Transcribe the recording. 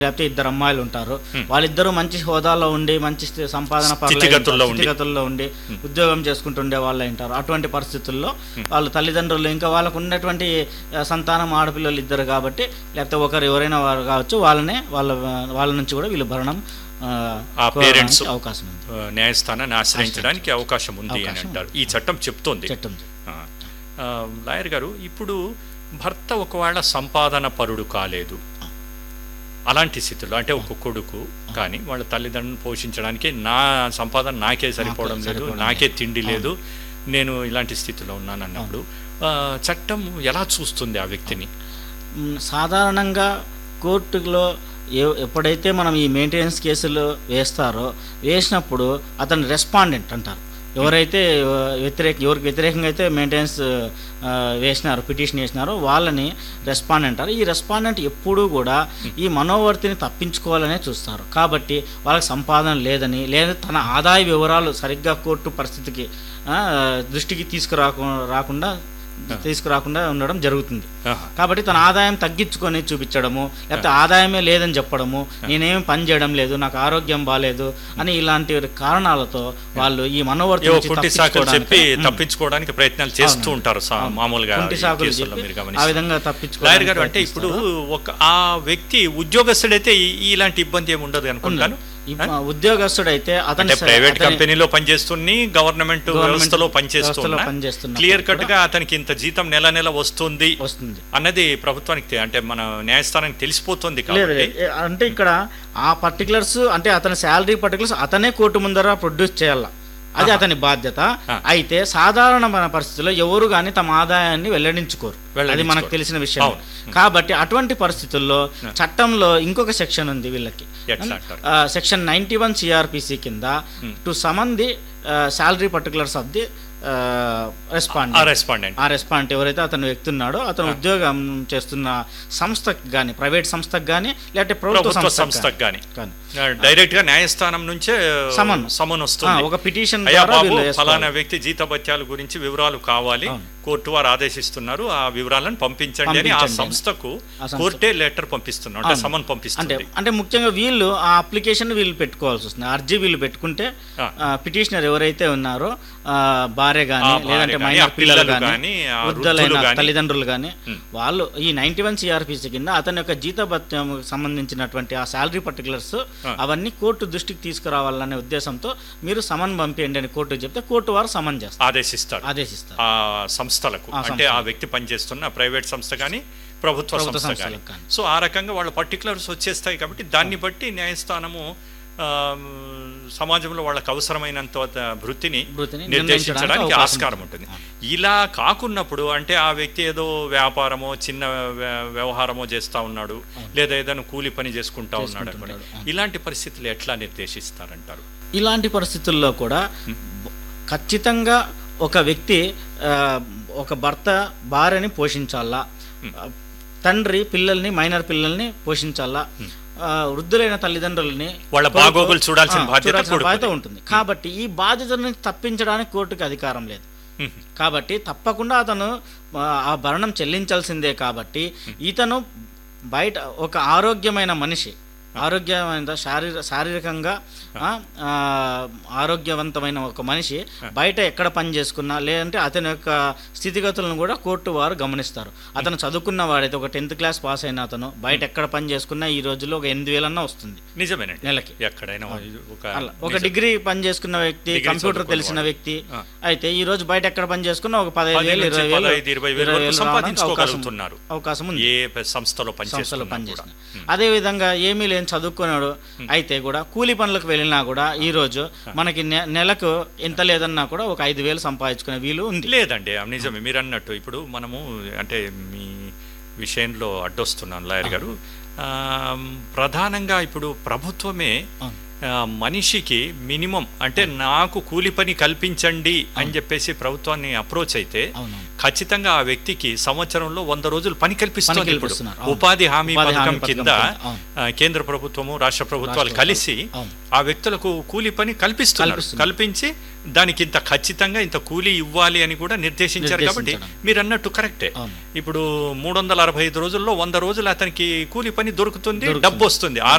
లేకపోతే ఇద్దరు అమ్మాయిలు ఉంటారు వాళ్ళిద్దరూ మంచి హోదాలో ఉండి మంచి స్థి- సంపాదన పరులై స్థితిగతుల్లో ఉంటారు. ఉండి. స్థితిగతుల్లో ఉండి ఉద్యోగం చేసుకుంటుండే వాళ్ళు ఉంటారు అటువంటి పరిస్థితుల్లో వాళ్ళ తల్లిదండ్రులు ఇంకా వాళ్ళకు ఉన్నటువంటి ఆ, సంతానం ఆడపిల్లలు ఇద్దరు కాబట్టి లేకపోతే ఒకరు ఎవరైనా వారు కావచ్చు వాళ్ళనే వాళ్ళ వాళ్ళ నుంచి కూడా వీళ్ళు భరణం ఆ, ఆ కోరడానికి parents- అవకాశం ఉంది ఆ, న్యాయస్థానాన్ని ఆశ్రయించడానికి అవకాశం ఉంది అని అవకాశం అంటారు ఈ చట్టం చెప్తోంది చట్టం ఆ, ఆ, లాయర్ గారు ఇప్పుడు భర్త ఒకవేళ సంపాదన పరుడు కాలేదు అలాంటి స్థితిలో అంటే ఒక కొడుకు కానీ వాళ్ళ తల్లిదండ్రులను పోషించడానికి నా సంపాదన నాకే సరిపోవడం లేదు సరిపోవడం నాకే తిండి లేదు నేను ఇలాంటి స్థితిలో ఉన్నాను అన్నప్పుడు ఆ, చట్టం ఎలా చూస్తుంది ఆ వ్యక్తిని మ్, సాధారణంగా కోర్టులో ఎ- ఎప్పుడైతే మనం ఈ మెయింటెనెన్స్ కేసులు వేస్తారో వేసినప్పుడు అతను రెస్పాండెంట్ అంటారు ఎవరైతే ఆ, వ్యతిరేక ఎవరికి వ్యతిరేకంగా అయితే మెయింటెనెన్స్ ఆ, వేసినారో పిటిషన్ వేసినారో వాళ్ళని రెస్పాండెంట్ అంటారు ఈ రెస్పాండెంట్ ఎప్పుడూ కూడా ఈ మనోవర్తిని తప్పించుకోవాలనే చూస్తారు కాబట్టి వాళ్ళకి సంపాదన లేదని లేదా తన ఆదాయ వివరాలు సరిగ్గా కోర్టు పరిస్థితికి ఆ, దృష్టికి తీసుకురాకు రాకుండా తీసుకురాకుండా ఉండడం జరుగుతుంది ఆహా. కాబట్టి తన ఆదాయం తగ్గించుకొని చూపించడము లేకపోతే ఆదాయమే లేదని చెప్పడము నేనేం పని చేయడం లేదు నాకు ఆరోగ్యం బాగాలేదు అని ఇలాంటి కారణాలతో వాళ్ళు ఈ మనోవర్తి ఏవో నుంచి కుంటి సాకులు చెప్పి తప్పించుకోవడానికి- తప్పించుకోవడానికి ప్రయత్నాలు చేస్తూ ఉంటారు సా- మామూలుగా కుంటి ఈ సాకులు కేసుల్లో చెప్పి మీరు ఆ గమనిస్తారు. విధంగా లాయర్ తప్పించుకోవడానికి గారు అంటే ఇప్పుడు ఒక ఆ వ్యక్తి ఉద్యోగస్తుడైతే ఈ- ఇలాంటి ఇబ్బంది ఏమి ఉండదు అనుకుంటాను ఇప్పుడు ఉద్యోగస్తుడైతే అతని అంటే స- ప్రైవేట్ అతని- కంపెనీలో పనిచేస్తున్ని గవర్నమెంట్ గవర్నమెంట్ వ్యవస్థలో పనిచేస్తున్నా వ్యవస్థలో పనిచేస్తున్నప్పుడు క్లియర్ కట్ గా అతనికి ఇంత జీతం నెల నెల వస్తుంది వస్తుంది అన్నది ప్రభుత్వానికి తె- అంటే మన న్యాయస్థానానికి తెలిసిపోతుంది లేదు కాబట్టి లేదు. ఏ- అంటే ఇక్కడ ఆ పర్టికులర్స్ అంటే అతని శాలరీ పర్టికులర్స్ అతనే కోర్టు ముందర ప్రొడ్యూస్ చేయాల అది అతని బాధ్యత ఆ. అయితే సాధారణమైన పరిస్థితుల్లో ఎవరు కానీ తమ ఆదాయాన్ని వెల్లడించుకోరు అది వెల్లడించుకోరు. మనకు తెలిసిన విషయం అవును. కాబట్టి అటువంటి పరిస్థితుల్లో చట్టంలో ఇంకొక సెక్షన్ ఉంది వీళ్ళకి ఎట్లా అంటారు సెక్షన్ నైన్టీ వన్ సిఆర్పిసి కింద to summon the salary particulars of the respond ah respondent ah respondent ఎవరైతే అతను వ్యక్తి ఉన్నాడో అతను ఉద్యోగం చేస్తున్న సంస్థకి కానీ ప్రైవేట్ సంస్థకి కానీ లేకపోతే ప్రభుత్వ ప్రభుత్వ సంస్థకి సంస్థకు గాని కానీ డైరెక్ట్ గా న్యాయస్థానం నుంచే సమన్. సమన్ ఆ, వస్తుంది ఒక పిటిషన్ అయ్యా ద్వారా బాబు వీళ్ళు వేసుకోవాలి. ఫలానా వ్యక్తి జీతభత్యాల గురించి వివరాలు కావాలి అవును. కోర్టు వారు ఆదేశిస్తున్నారు ఆ వివరాలను పంపించండి అని ఆ పంపించండి. సంస్థకు ఆ సంస్థ- కోర్టే లెటర్ పంపిస్తున్నారు అంటే అవును. సమన్ అంటే పంపిస్తుంది అంటే ముఖ్యంగా వీళ్ళు ఆ అప్లికేషన్ వీళ్ళు పెట్టుకోవాల్సి వస్తుంది అర్జీ వీళ్ళు పెట్టుకుంటే ఆ. పిటిషనర్ ఎవరైతే ఉన్నారో ఆ, భార్య కానీ ఆ, భార్య లేదంటే గాని, మైనర్ ఆ పిల్లలు పిల్లలు కానీ గాని, ఆ వృద్ధులైన వృద్ధులు గాని. తల్లిదండ్రులు కానీ వాళ్ళు ఈ నైన్టీ వన్ సిఆర్పిసి కింద అతని యొక్క జీతభత్యం సంబంధించినటువంటి ఆ శాలరీ పర్టికులర్స్ ఆ. అవన్నీ కోర్టు దృష్టికి తీసుకురావాలనే ఉద్దేశంతో మీరు సమన్ పంపించండి అని కోర్టు చెప్తే కోర్టు వారు సమన్ చేస్తారు ఆదేశిస్తారు ఆదేశిస్తారు ఆ సంస్థలకు ఆ అంటే ఆ వ్యక్తి పనిచేస్తున్న ప్రైవేట్ సంస్థ కానీ ప్రభుత్వ ప్రభుత్వ సంస్థ కానీ సంస్థలకు కానీ. సో ఆ రకంగా వాళ్ళ పర్టికులర్స్ వచ్చేస్తాయి కాబట్టి దాన్ని బట్టి న్యాయస్థానము ఆ, సమాజంలో వాళ్ళకి అవసరమైనంత వృత్తిని వృత్తిని నిర్దేశించడానికి నిర్ణయించడానికి ఆస్కారం ఉంటుంది ఇలా కాకున్నప్పుడు అంటే ఆ వ్యక్తి ఏదో వ్యాపారమో చిన్న వ్య- వ్యవహారమో చేస్తా ఉన్నాడు లేదా ఏదైనా కూలి పని చేసుకుంటా ఉన్నాడు అనుకోండి ఇలాంటి పరిస్థితులు ఎట్లా నిర్దేశిస్తారంటారు ఇలాంటి పరిస్థితుల్లో కూడా బ- ఖచ్చితంగా ఒక వ్యక్తి ఆ, ఒక భర్త భార్యని పోషించాలా ఆ, తండ్రి పిల్లల్ని మైనర్ పిల్లల్ని పోషించాలా ఆ, వృద్ధులైన తల్లిదండ్రులని వాళ్ళ కొడుకు- బాగోగులు చూడాల్సిన ఆ, బాధ్యత చూడాల్సిన కొడుకుది. బాధ్యత ఉంటుంది కాబట్టి ఈ బాధ్యతని తప్పించడానికి కోర్టుకి అధికారం లేదు హ్మ్. కాబట్టి తప్పకుండా అతను ఆ, ఆ భరణం చెల్లించాల్సిందే కాబట్టి ఇతను బయట ఒక ఆరోగ్యమైన మనిషి ఆరోగ్యమైన శారీర శారీరకంగా ఆ, ఆ, ఆరోగ్యవంతమైన ఒక మనిషి బయట ఎక్కడ పని చేసుకున్నా లేదంటే అతని యొక్క స్థితిగతులను కూడా కోర్టు వారు గమనిస్తారు అతను చదువుకున్న వాడైతే ఒక టెన్త్ క్లాస్ పాస్ అయిన అతను బయట ఎక్కడ పని చేసుకున్నా ఈ రోజుల్లో ఒక ఎనిమిది వేలన్నా వస్తుంది నిజమేనండి నెలకి ఎక్కడైనా ఒక అలా ఒక డిగ్రీ పని చేసుకున్న వ్యక్తి డిగ్రీ కంప్యూటర్ చదువుకున్న తెలిసిన వాడు. వ్యక్తి ఆ. అయితే ఈ రోజు బయట ఎక్కడ పని చేసుకున్నా ఒక పదిహేను పది వేలు నుంచి ఇరవై వేలు పదహైదు, ఇరవై వేలు ఇరవై వరకు వేలు రావడానికి అవకాశం సంపాదించుకోగలుగుతున్నారు. అవకాశం ఉంది ఏ ప- సంస్థలో సంస్థలో పనిచేస్తున్నా కూడా పనిచేసిన అదే విధంగా ఏమీ లేని చదువుకున్నాడు అయితే కూడా కూలి పనులకు వెళ్ళినా కూడా ఈ రోజు మనకి నె- నెలకు ఎంత లేదన్నా కూడా ఒక ఐదు వేలు సంపాదించుకునే వీలు ఉంది లేదండి ఆ నిజమే మీరు అన్నట్టు ఇప్పుడు మనము అంటే మీ విషయంలో అడ్డొస్తున్నాను లాయర్ గారు ఆ, ప్రధానంగా ఇప్పుడు ప్రభుత్వమే అవును. ఆ, మనిషికి మినిమం అంటే నాకు కూలి పని కల్పించండి అని చెప్పేసి ప్రభుత్వాన్ని అప్రోచ్ అయితే అవును ఖచ్చితంగా ఆ వ్యక్తికి సంవత్సరంలో వంద రోజులు పని కల్పిస్తుంది పని ఇప్పుడు కల్పిస్తున్నారు, అవును. ఉపాధి హామీ ఉపాధి పథకం హామీ పథకం కింద కింద, అవును. ఆ, కేంద్ర ప్రభుత్వము రాష్ట్ర ప్రభుత్వాలు రాష్ట్ర కలిసి అవును. ఆ వ్యక్తులకు కూలి పని కల్పిస్తున్నారు కల్పిస్తున్నారు. కల్పించి దానికి ఇంత ఖచ్చితంగా ఇంత కూలి ఇవ్వాలి అని కూడా నిర్దేశించారు కాబట్టి నిర్దేశించడం. మీరు అన్నట్టు కరెక్టే అవును. ఇప్పుడు మూడు వందల అరవై ఐదు రోజుల్లో వంద రోజులు అతనికి కూలి పని దొరుకుతుంది దొరుకుతుంది. డబ్బు వస్తుంది ఆ